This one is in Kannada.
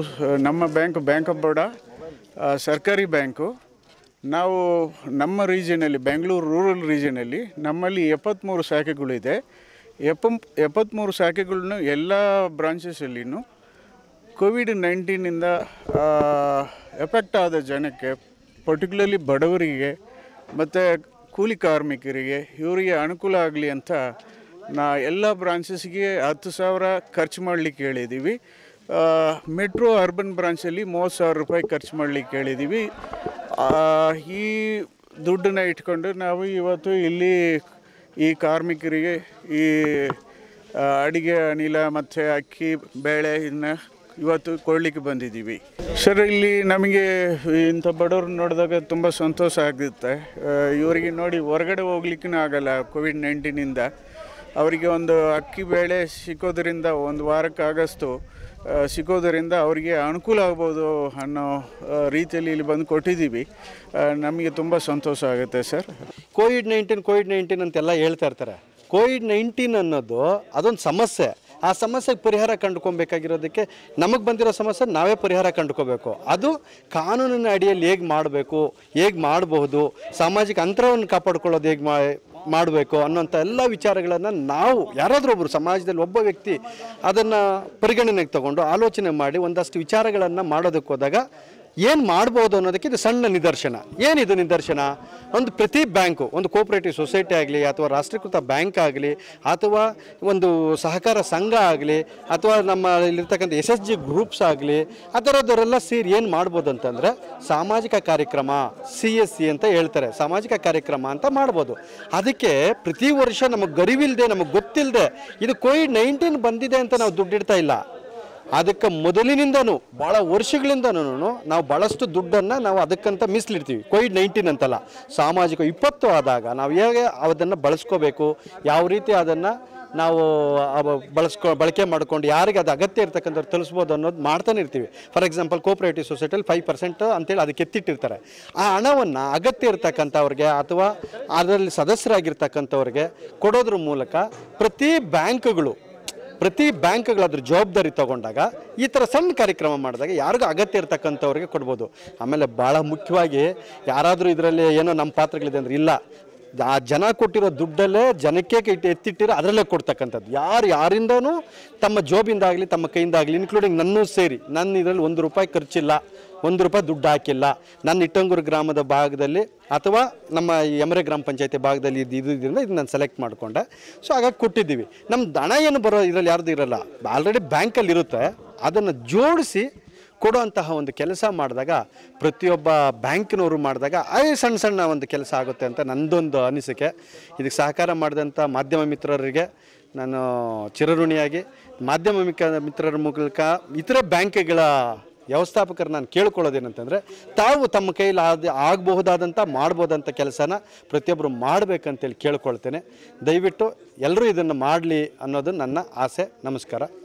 ಆ, ನಮ್ಮ ಬ್ಯಾಂಕ್ ಬ್ಯಾಂಕ್ ಆಫ್ ಬರೋಡಾ ಆ, ಸರ್ಕಾರಿ ಬ್ಯಾಂಕು ನಾವು ನಮ್ಮ ರೀಜನಲ್ಲಿ ಬೆಂಗಳೂರು ರೂರಲ್ ರೀಜನಲ್ಲಿ ನಮ್ಮಲ್ಲಿ ಎಪ್ಪತ್ತ್ಮೂರು ಶಾಖೆಗಳಿದೆ ಎಪ್ಪ ಎಪ್ಪತ್ತ್ಮೂರು ಶಾಖೆಗಳನ್ನು ಎಲ್ಲ ಬ್ರಾಂಚಸಲ್ಲಿನೂ ಕೋವಿಡ್ ನೈನ್ಟೀನಿಂದ ಎಫೆಕ್ಟ್ ಆದ ಜನಕ್ಕೆ ಪರ್ಟಿಕ್ಯುಲರ್ಲಿ ಬಡವರಿಗೆ ಮತ್ತು ಕೂಲಿ ಕಾರ್ಮಿಕರಿಗೆ ಇವರಿಗೆ ಅನುಕೂಲ ಆಗಲಿ ಅಂತ ನಾ ಎಲ್ಲ ಬ್ರಾಂಚಸ್ಗೆ ಹತ್ತು ಸಾವಿರ ಖರ್ಚು ಮಾಡಲಿಕ್ಕೆ ಹೇಳಿದ್ದೀವಿ ಮೆಟ್ರೋ ಅರ್ಬನ್ ಬ್ರಾಂಚಲ್ಲಿ ಮೂವತ್ತು ಸಾವಿರ ರೂಪಾಯಿ ಖರ್ಚು ಮಾಡಲಿಕ್ಕೆ ಹೇಳಿದ್ದೀವಿ ಆ, ಈ ದುಡ್ಡನ್ನ ಇಟ್ಕೊಂಡು ನಾವು ಇವತ್ತು ಇಲ್ಲಿ ಈ ಕಾರ್ಮಿಕರಿಗೆ ಈ ಆ, ಅಡಿಗೆ ಅನಿಲ ಮತ್ತು ಅಕ್ಕಿ ಬೇಳೆ ಇದನ್ನ ಇವತ್ತು ಕೊಡಲಿಕ್ಕೆ ಬಂದಿದ್ದೀವಿ ಸರ್ ಇಲ್ಲಿ ನಮಗೆ ಇಂಥ ಬಡವ್ರು ನೋಡಿದಾಗ ತುಂಬ ಸಂತೋಷ ಆಗುತ್ತೆ ಆ, ಇವರಿಗೆ ನೋಡಿ ಹೊರಗಡೆ ಹೋಗ್ಲಿಕ್ಕೂ ಆಗಲ್ಲ ಕೋವಿಡ್ ನೈನ್ಟೀನಿಂದ ಅವರಿಗೆ ಒಂದು ಅಕ್ಕಿ ಬೇಳೆ ಸಿಕ್ಕೋದ್ರಿಂದ ಒಂದು ವಾರಕ್ಕಾಗಷ್ಟು ಆ, ಸಿಗೋದರಿಂದ ಅವರಿಗೆ ಅನುಕೂಲ ಆಗ್ಬೋದು ಅನ್ನೋ ಆ, ರೀತಿಯಲ್ಲಿ ಇಲ್ಲಿ ಬಂದು ಕೊಟ್ಟಿದ್ದೀವಿ ಆ, ನಮಗೆ ತುಂಬ ಸಂತೋಷ ಆಗುತ್ತೆ sir COVID nineteen COVID nineteen ಅಂತೆಲ್ಲ ಹೇಳ್ತಾ ಇರ್ತಾರೆ ಕೋವಿಡ್ ನೈನ್ಟೀನ್ ಅನ್ನೋದು ಅದೊಂದು ಸಮಸ್ಯೆ ಆ ಸಮಸ್ಯೆಗೆ ಪರಿಹಾರ ಕಂಡುಕೊಬೇಕಾಗಿರೋದಕ್ಕೆ ನಮಗೆ ಬಂದಿರೋ ಸಮಸ್ಯೆ ನಾವೇ ಪರಿಹಾರ ಕಂಡುಕೋಬೇಕು ಅದು ಕಾನೂನಿನ ಅಡಿಯಲ್ಲಿ ಹೇಗೆ ಮಾಡಬೇಕು ಹೇಗೆ ಮಾಡಬಹುದು ಸಾಮಾಜಿಕ ಅಂತರವನ್ನು ಕಾಪಾಡ್ಕೊಳ್ಳೋದು ಹೇಗೆ ಮಾ ಮಾಡಬೇಕು ಅನ್ನೋಂಥ ಎಲ್ಲ ವಿಚಾರಗಳನ್ನು ನಾವು ಯಾರಾದರೂ ಒಬ್ಬರು ಸಮಾಜದಲ್ಲಿ ಒಬ್ಬ ವ್ಯಕ್ತಿ ಅದನ್ನು ಪರಿಗಣನೆಗೆ ತಗೊಂಡು ಆಲೋಚನೆ ಮಾಡಿ ಒಂದಷ್ಟು ವಿಚಾರಗಳನ್ನು ಮಾಡೋದಕ್ಕೆ ಹೋದಾಗ ಏನು ಮಾಡ್ಬೋದು ಅನ್ನೋದಕ್ಕೆ ಇದು ಸಣ್ಣ ನಿದರ್ಶನ ಏನಿದು ನಿದರ್ಶನ ಒಂದು ಪ್ರತಿ ಬ್ಯಾಂಕು ಒಂದು ಕೋಪರೇಟಿವ್ ಸೊಸೈಟಿ ಆಗಲಿ ಅಥವಾ ರಾಷ್ಟ್ರೀಕೃತ ಬ್ಯಾಂಕ್ ಆಗಲಿ ಅಥವಾ ಒಂದು ಸಹಕಾರ ಸಂಘ ಆಗಲಿ ಅಥವಾ ನಮ್ಮ ಇಲ್ಲಿರ್ತಕ್ಕಂಥ ಎಸ್ ಎಸ್ ಜಿ ಗ್ರೂಪ್ಸ್ ಆಗಲಿ ಆ ಥರದವರೆಲ್ಲ ಸೇರಿ ಏನು ಮಾಡ್ಬೋದು ಅಂತಂದರೆ ಸಾಮಾಜಿಕ ಕಾರ್ಯಕ್ರಮ ಸಿ ಎಸ್ ಸಿ ಅಂತ ಹೇಳ್ತಾರೆ ಸಾಮಾಜಿಕ ಕಾರ್ಯಕ್ರಮ ಅಂತ ಮಾಡ್ಬೋದು ಅದಕ್ಕೆ ಪ್ರತಿ ವರ್ಷ ನಮಗೆ ಗರಿವಿಲ್ಲದೆ ನಮಗೆ ಗೊತ್ತಿಲ್ಲದೆ ಇದು ಕೋವಿಡ್ ನೈನ್ಟೀನ್ ಬಂದಿದೆ ಅಂತ ನಾವು ದುಡ್ಡಿಡ್ತಾ ಇಲ್ಲ ಅದಕ್ಕೆ ಮೊದಲಿನಿಂದನೂ ಭಾಳ ವರ್ಷಗಳಿಂದನೂ ನಾವು ಭಾಳಷ್ಟು ದುಡ್ಡನ್ನು ನಾವು ಅದಕ್ಕಂತ ಮೀಸಲಿಡ್ತೀವಿ ಕೋವಿಡ್ ನೈನ್ಟೀನ್ ಅಂತಲ್ಲ ಸಾಮಾಜಿಕ ವಿಪತ್ತು ಆದಾಗ ನಾವು ಹೇಗೆ ಅದನ್ನು ಬಳಸ್ಕೋಬೇಕು ಯಾವ ರೀತಿ ಅದನ್ನು ನಾವು ಅವ- ಬಳಸ್ಕೊ ಬಳಕೆ ಮಾಡ್ಕೊಂಡು ಯಾರಿಗೆ ಅದು ಅಗತ್ಯ ಇರ್ತಕ್ಕಂಥವ್ರು ತಲುಸ್ಬೋದು ಅನ್ನೋದು ಮಾಡ್ತಾನೆ ಇರ್ತೀವಿ ಫಾರ್ ಎಕ್ಸಾಂಪಲ್ ಕೋಪರೇಟಿವ್ ಸೊಸೈಟಿಯಲ್ಲಿ ಫೈವ್ ಪರ್ಸೆಂಟ್ ಅಂತೇಳಿ ಅದಕ್ಕೆ ಎತ್ತಿಟ್ಟಿರ್ತಾರೆ ಆ ಹಣವನ್ನು ಅಗತ್ಯ ಇರ್ತಕ್ಕಂಥವ್ರಿಗೆ ಅಥವಾ ಅದರಲ್ಲಿ ಸದಸ್ಯರಾಗಿರ್ತಕ್ಕಂಥವ್ರಿಗೆ ಕೊಡೋದ್ರ ಮೂಲಕ ಪ್ರತಿ ಬ್ಯಾಂಕ್ಗಳು ಪ್ರತಿ ಬ್ಯಾಂಕ್ಗಳು ಅದ್ರ ಜವಾಬ್ದಾರಿ ತಗೊಂಡಾಗ ಈ ಥರ ಸಣ್ಣ ಕಾರ್ಯಕ್ರಮ ಮಾಡಿದಾಗ ಯಾರಿಗೂ ಅಗತ್ಯ ಇರ್ತಕ್ಕಂಥವ್ರಿಗೆ ಕೊಡ್ಬೋದು ಆಮೇಲೆ ಭಾಳ ಮುಖ್ಯವಾಗಿ ಯಾರಾದರೂ ಇದರಲ್ಲಿ ಏನೋ ನಮ್ಮ ಪಾತ್ರಗಳಿದೆ ಅಂದ್ರೆ ಇಲ್ಲ ಆ ಜನ ಕೊಟ್ಟಿರೋ ದುಡ್ಡಲ್ಲೇ ಜನಕ್ಕೆ ಇಟ್ಟು ಎತ್ತಿಟ್ಟಿರೋ ಅದರಲ್ಲೇ ಕೊಡ್ತಕ್ಕಂಥದ್ದು ಯಾರು ಯಾರಿಂದನೂ ತಮ್ಮ ಜೋಬಿಂದಾಗಲಿ ತಮ್ಮ ಕೈಯಿಂದಾಗಲಿ ಇನ್ಕ್ಲೂಡಿಂಗ್ ನನ್ನೂ ಸೇರಿ ನನ್ನ ಇದರಲ್ಲಿ ಒಂದು ರೂಪಾಯಿ ಖರ್ಚಿಲ್ಲ ಒಂದು ರೂಪಾಯಿ ದುಡ್ಡು ಹಾಕಿಲ್ಲ ನನ್ನ ಇಟ್ಟಂಗೂರು ಗ್ರಾಮದ ಭಾಗದಲ್ಲಿ ಅಥವಾ ನಮ್ಮ ಈ ಎಮರೆ ಗ್ರಾಮ ಪಂಚಾಯತಿ ಭಾಗದಲ್ಲಿ ಇದು ಇದು ಇದರಿಂದ ಇದು ನಾನು ಸೆಲೆಕ್ಟ್ ಮಾಡಿಕೊಂಡೆ ಸೊ ಹಾಗಾಗಿ ಕೊಟ್ಟಿದ್ದೀವಿ ನಮ್ಮ ಹಣ ಏನು ಬರೋ ಇದರಲ್ಲಿ ಯಾರ್ದು ಇರಲ್ಲ ಆಲ್ರೆಡಿ ಬ್ಯಾಂಕಲ್ಲಿ ಇರುತ್ತೆ ಅದನ್ನು ಜೋಡಿಸಿ ಕೊಡುವಂತಹ ಒಂದು ಕೆಲಸ ಮಾಡಿದಾಗ ಪ್ರತಿಯೊಬ್ಬ ಬ್ಯಾಂಕಿನವರು ಮಾಡಿದಾಗ ಐ ಸಣ್ಣ ಸಣ್ಣ ಒಂದು ಕೆಲಸ ಆಗುತ್ತೆ ಅಂತ ನಂದೊಂದು ಅನಿಸಿಕೆ ಇದಕ್ಕೆ ಸಹಕಾರ ಮಾಡಿದಂಥ ಮಾಧ್ಯಮ ಮಿತ್ರರಿಗೆ ನಾನು ಚಿರಋಣಿಯಾಗಿ ಮಾಧ್ಯಮ ಮಿಕ್ಕ ಮಿತ್ರರ ಮೂಲಕ ಇತರ ಬ್ಯಾಂಕ್ಗಳ ವ್ಯವಸ್ಥಾಪಕರು ನಾನು ಕೇಳ್ಕೊಳ್ಳೋದೇನಂತಂದರೆ ತಾವು ತಮ್ಮ ಕೈಲಿ ಆದ ಆಗಬಹುದಾದಂಥ ಮಾಡ್ಬೋದಂಥ ಕೆಲಸನ ಪ್ರತಿಯೊಬ್ಬರು ಮಾಡಬೇಕಂತೇಳಿ ಕೇಳ್ಕೊಳ್ತೇನೆ ದಯವಿಟ್ಟು ಎಲ್ಲರೂ ಇದನ್ನು ಮಾಡಲಿ ಅನ್ನೋದು ನನ್ನ ಆಸೆ ನಮಸ್ಕಾರ